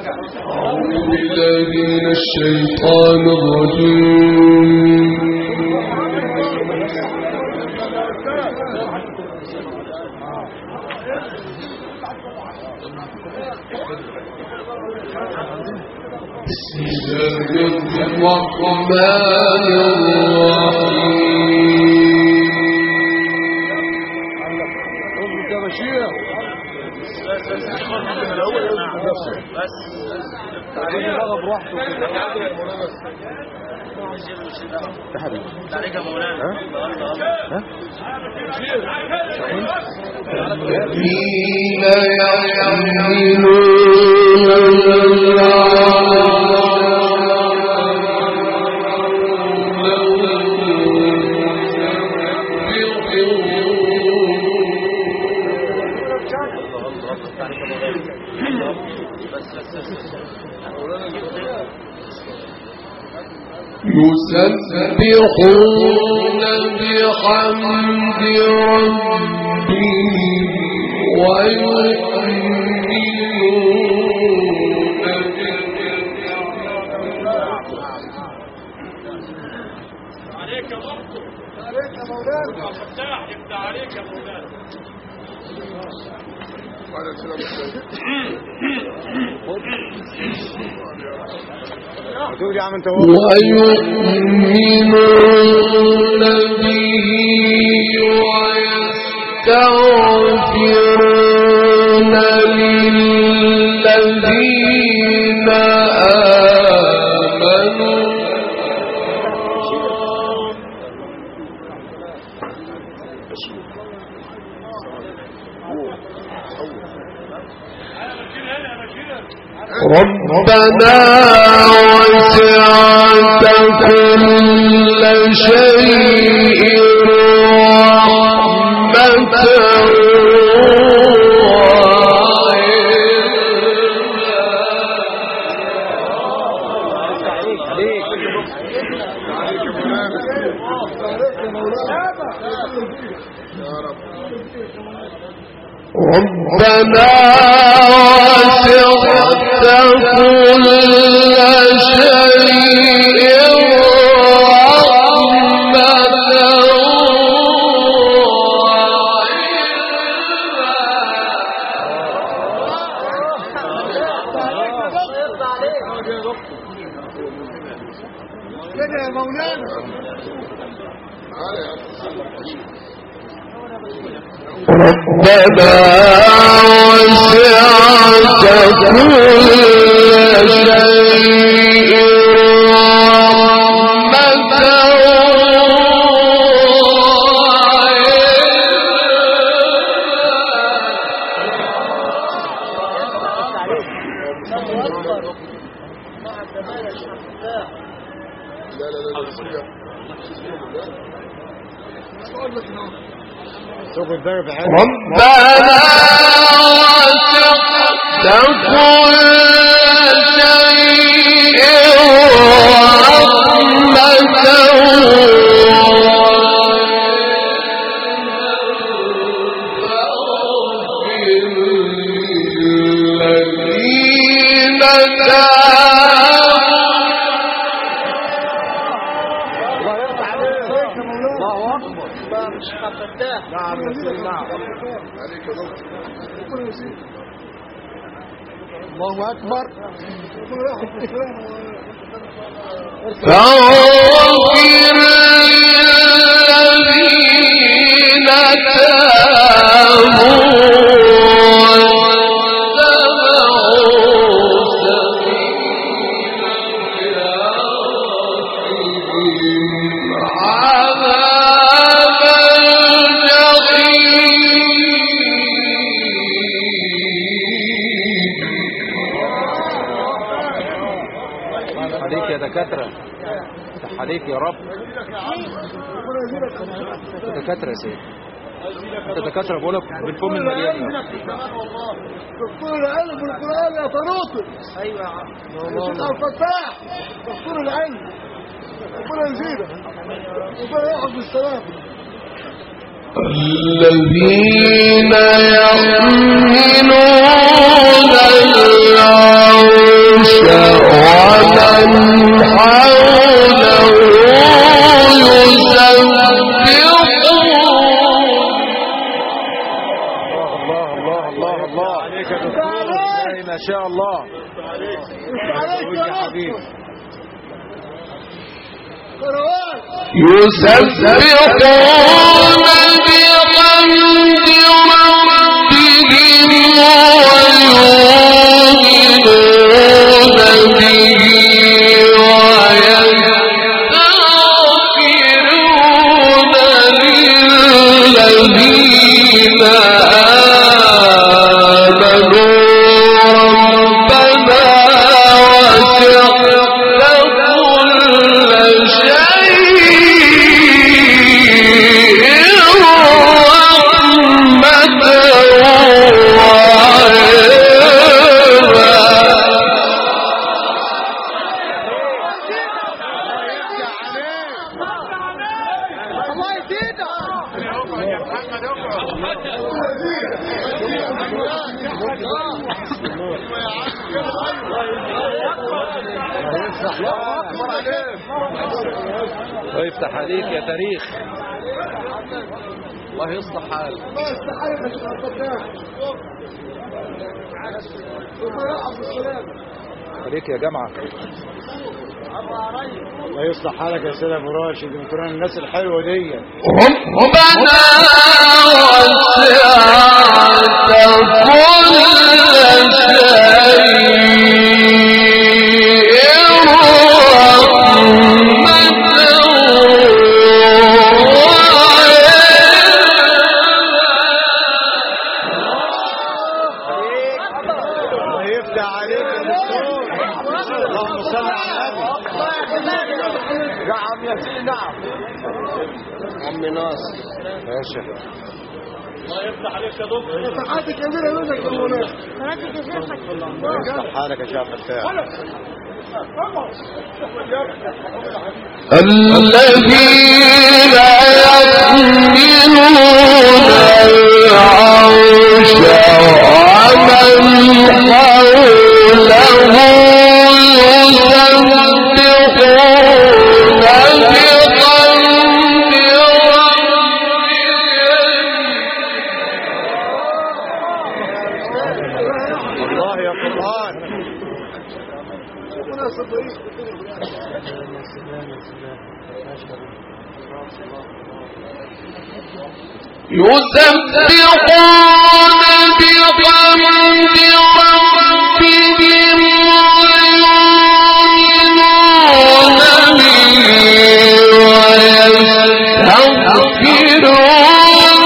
أعوذ بالله من الشيطان الرجيم بسم الله الرحمن الرحيم الذين يحملون يسبحون بحمد ربهم ويؤمنون عليك يا مصر عليك يا مولانا فتاح يبدا عليك يا مولانا دول يا عم انت هو ويؤمنون به ويستغفرون للذين آمنوا ربنا وسعت كل شيء رحمة ربنا وسعت كل شيء رحمة كده يا مولانا ربنا وسعت كل شيء رحمة شوف الدرب حلو ربنا وسعت كل شيء رحمة الذين تابوا الله اكبر نعم نعم الله اكبر فاغفر للذين تابوا واتبعوا سبيلهم عذاب الجحيم عليك يا دكاترة صح عليك يا رب دكاترة يا سيدي انت دكاترة بقول لك بالفم المليان دكتور العلم بالقران يا طروطي ايوه يا عم شيخ الفتاح دكتور العلم ربنا يزيدك ربنا ياخذ بالسلامه الذين يحملون العرش الله انت عليك يا حبيبي قروات يسبحون بحمد ربهم ويؤمنون به ويستغفرون للذين آمنوا ربنا وسعت كل شيء رحمة وعلما الله يزيدك ويفتح عليك يا تاريخ الله يصلح حالك الله يستحق يا شيخ الفتاح وفرح عبد السلام عليك يا جامعة الله يصلح حالك يا سيدي ابو راشد من كلنا الناس الحلوه دي ربنا وسعت كل شيء رحمة الله يفتح عليك يا دكتور اللهم صل على النبي نعم يا سيدي نعم عمي ناصر ماشي فتحاتك كبيرة منك يا مولانا يصلح حالك يا شيخ فتاح الذين يحملون العرش ومن حوله يسبحون بحمد ربهم الله يا قرآن مناسب ضعيف يسبحون بحمد ربهم ويؤمنون به ويستغفرون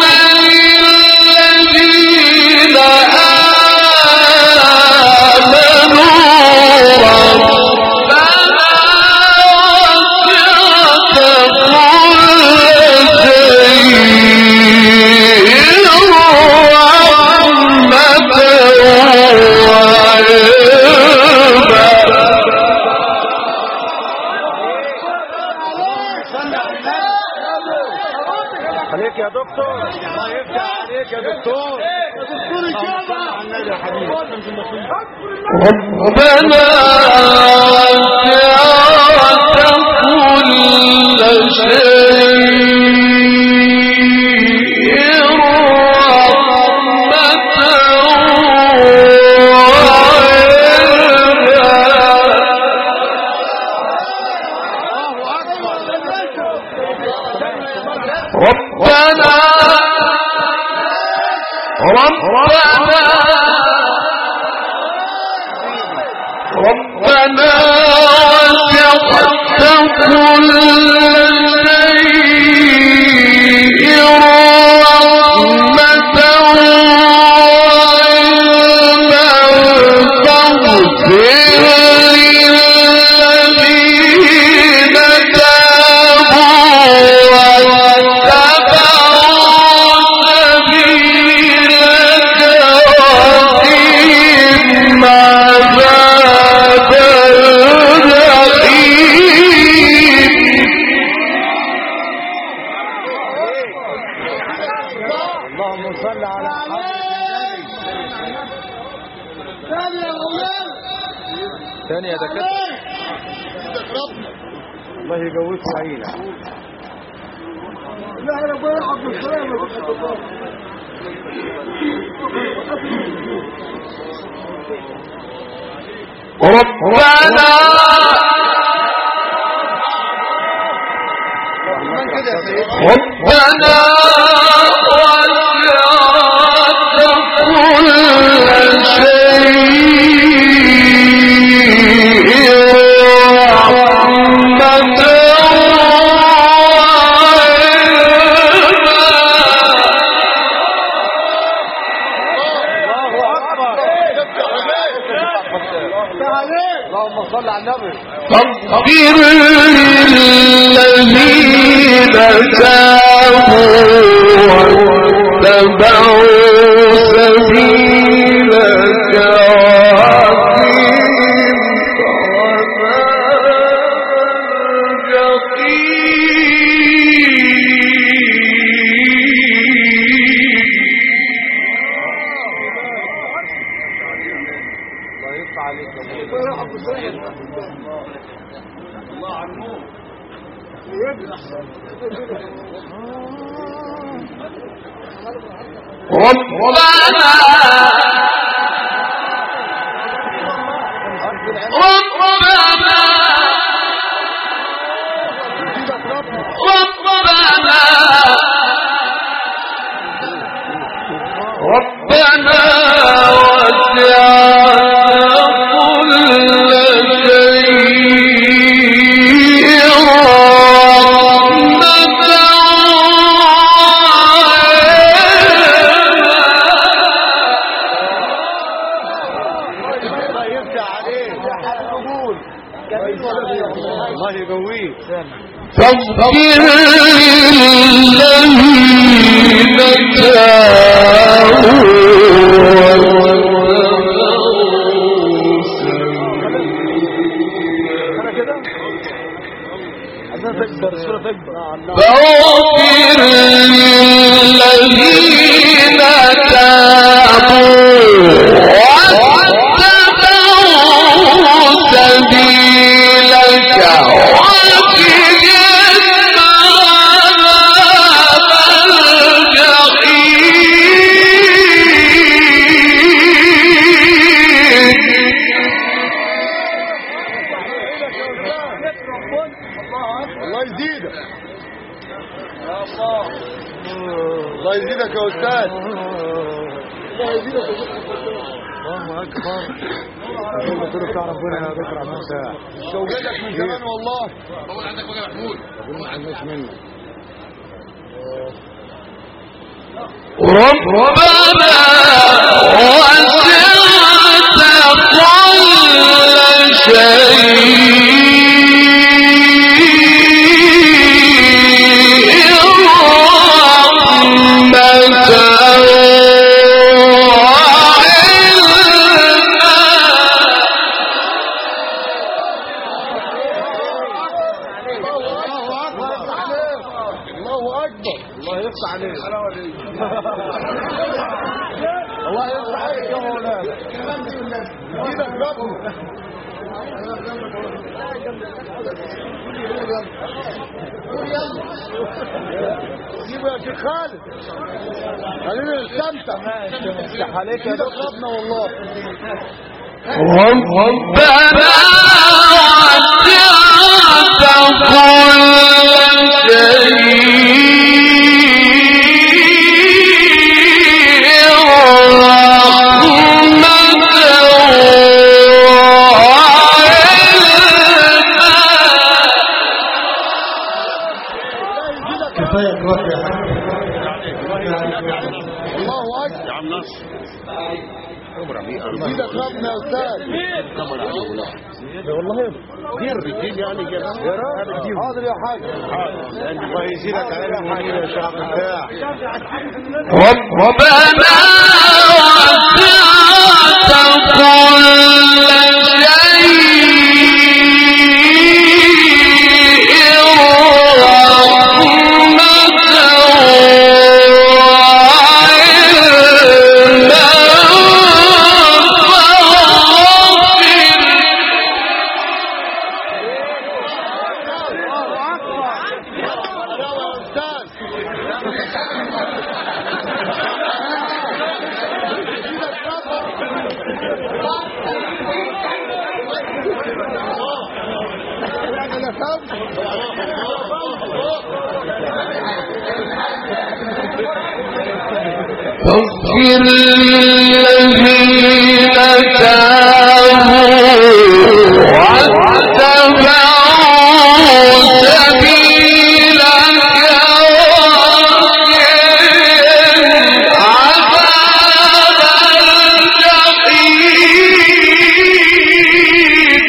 للذين آمنوا ربنا وسعت كل شيء رحمة عليك يا دكتور الله يفتح عليك يا دكتور دكتور الجامعة على النبي يا حبيبي ربنا وسعت كل شيء رحمة ربنا ربنا ربنا وسعت كل شيء رحمة وعلما فاغفر للذين تابوا واتبعوا سبيلك وقهم عذاب الجحيم اللهم صل على ثاني يا مولانا تاني يا دكاترة الله يقويك ويعينك لا انا بقى عبد السلام يا شيخ الفتاح ربنا كمان كده يا سيدي ربنا وسعت كل شيء رحمة وعلما عليك اللهم صل على النبي فاغفر للذين تابوا واتبعوا سبيلك وأقيم عذاب الجحيم الله يفتح عليك يا ابو ربنا ربنا ربنا ربنا وسعت كل شيء رحمة الله يفتح عليك الله يقويك فاغفر للذين تابوا انا كده عشان تكبر الصوره تكبر فاغفر للذين تابوا واتبعوا سبيلك وقهم عذاب الجحيم الله يزيدك الله يزيدك يا استاذ الله اكبر كل بتاع ربنا يا ذكر عن نفسها شوقتك من زمان والله ما عندناش منك ربنا وسعت كل شيء رحمة الله اكبر الله يفتح عليك الله يفتح عليك يا مولانا ايدك ربنا جيبوا يا شيخ خالد خلينا نستمتع يفتح عليك يا دكتور ربنا والله ربنا وسعت كل شيء رحمة كفاية وقت يا الله اكبر يا عم نصر ايدك ربنا يا استاذ والله دير بتجيب يعني كده حاضر يا حاج الله يزيدك علينا منير يا شيخ بتاع ربنا وسعت كل شيء رحمة وعلما يا استاذ فاغفر للذين تابوا واتبعوا سبيلك وقهم عذاب الجحيم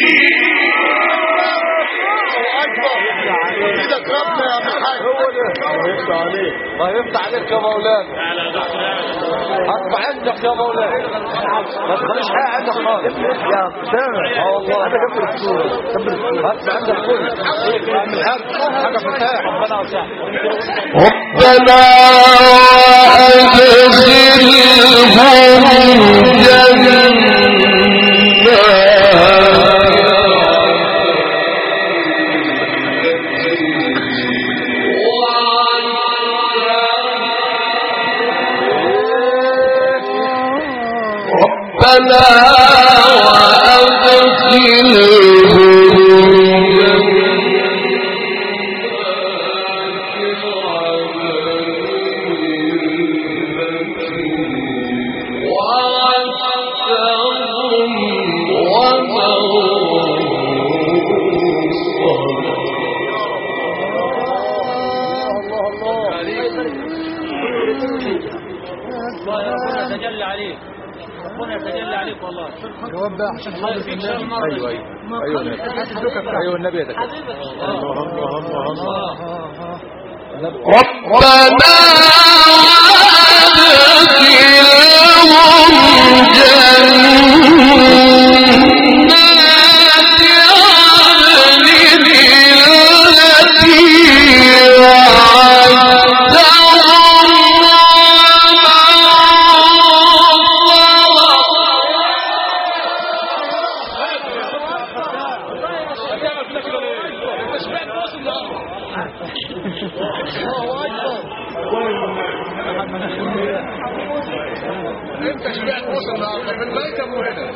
ايدك ربنا يا عم الحاج يفتح عليك الله يفتح عليك يا مولانا اطبع عندك يا مولانا ما تخليش حاجه عندك خالص يا سامع اه والله انا كبر الصوره كبر الصوره اطبع عندك كل اعمل حاجه حاجه فتاح ربنا وسع ربنا وأدخلهم ربنا والله ربنا يتجلى عليك ربنا يتجلى عليك والله جواب بقى عشان الله يكفيك شر المرض ايوه ايوه ايوه النبي ايوه النبي يا دكتور حبيبك الله الله الله ربنا وادخلهم جنات عدن التي انت شبعت وصل النهارده من بيت ابو هنا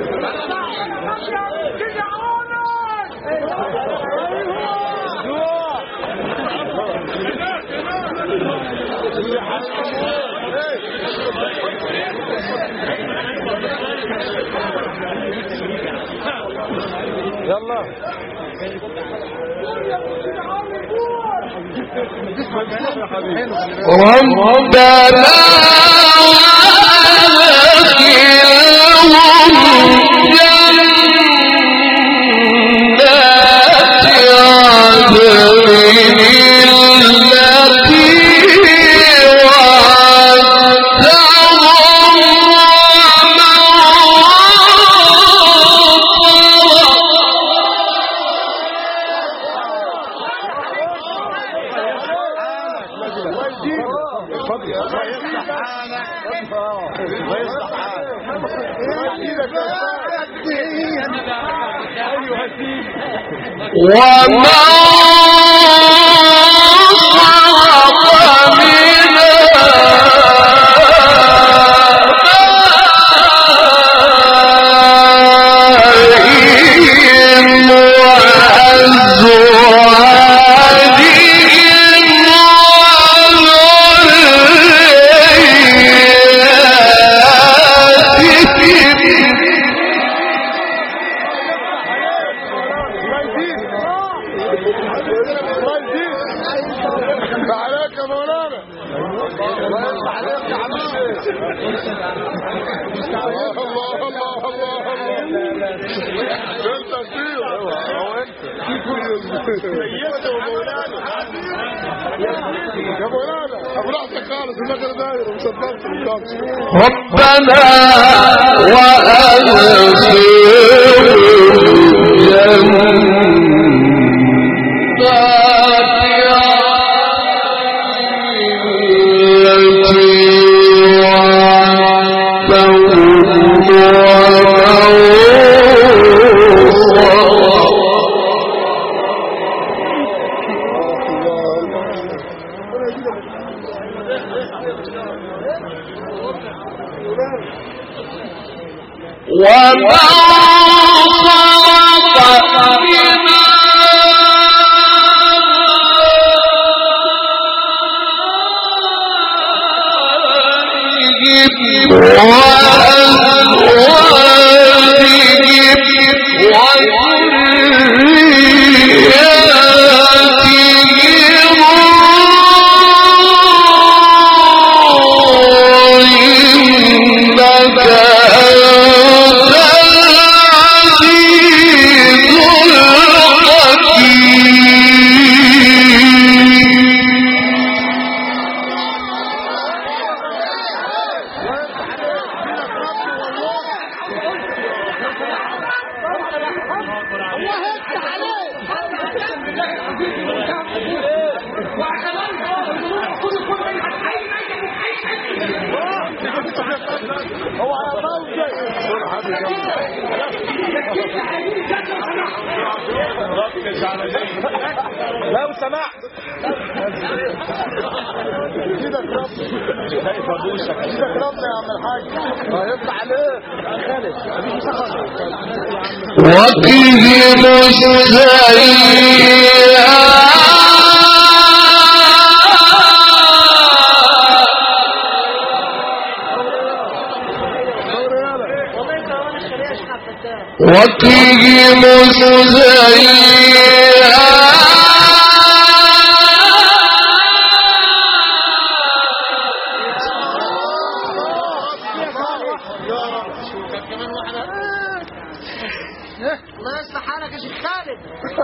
يلا ربنا وادخلهم جنات عدن التي وعدتهم اتفضل يا الله يفتح حالك الله يفتح حالك وما صرف من وأزواجهم وذرياتهم عليك يا مولانا الله يفتح عليك يا عم الشيخ الله الله الله الله الله انت كتير هو انت يا مولانا ابو راسك خالص المكنه دايره ومصدقت ربنا وأدخلهم جنات التي وعدتهم ومن صرف بما هو هيطول لو سمحت ايدك رب ايدك رب يا عم الحاج هيطلع عليه خالد وقهم السيئات وقهم الله يصلح حالك يا شيخ خالد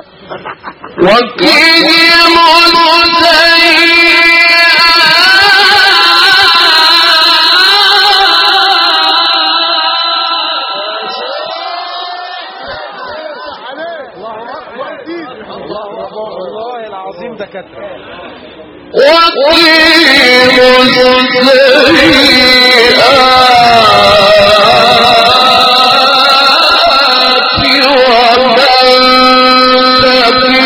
وقهم والله العظيم دكاتره وقهم السيئات ومن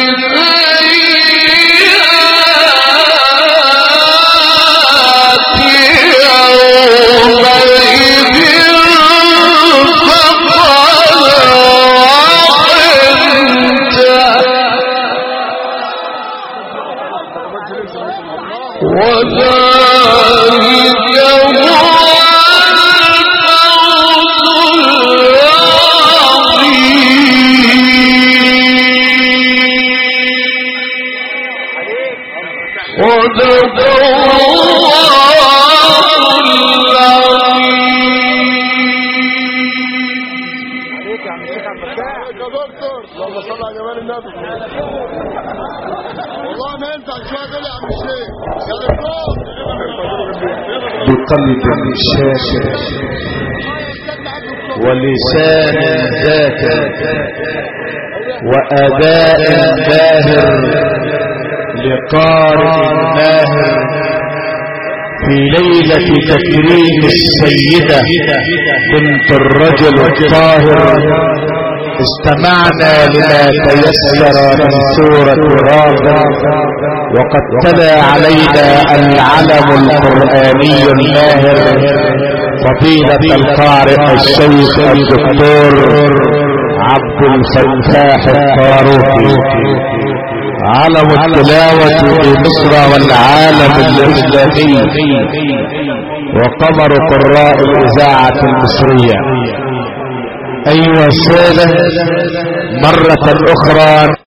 وذلك هو صدق عليك يا عم الشيخ عبد الفتاح يا دكتور اللهم صل على جمال النبي والله ما ينفع شويه دول يا عم الشيخ يا دكتور بقلب شاكر ولسان ذاكر وأداء باهر لقارئ ماهر في ليلة تكريم السيدة بنت الرجل الطاهر استمعنا لما تيسر من سورة غافر وقد تلا علينا العلم القرآني الماهر فضيلة القارئ الشيخ الدكتور عبد الفتاح الطاروقي علم التلاوة في مصر والعالم الإسلامي وقمر قراء الإذاعة المصرية أيها السادة مرة أخرى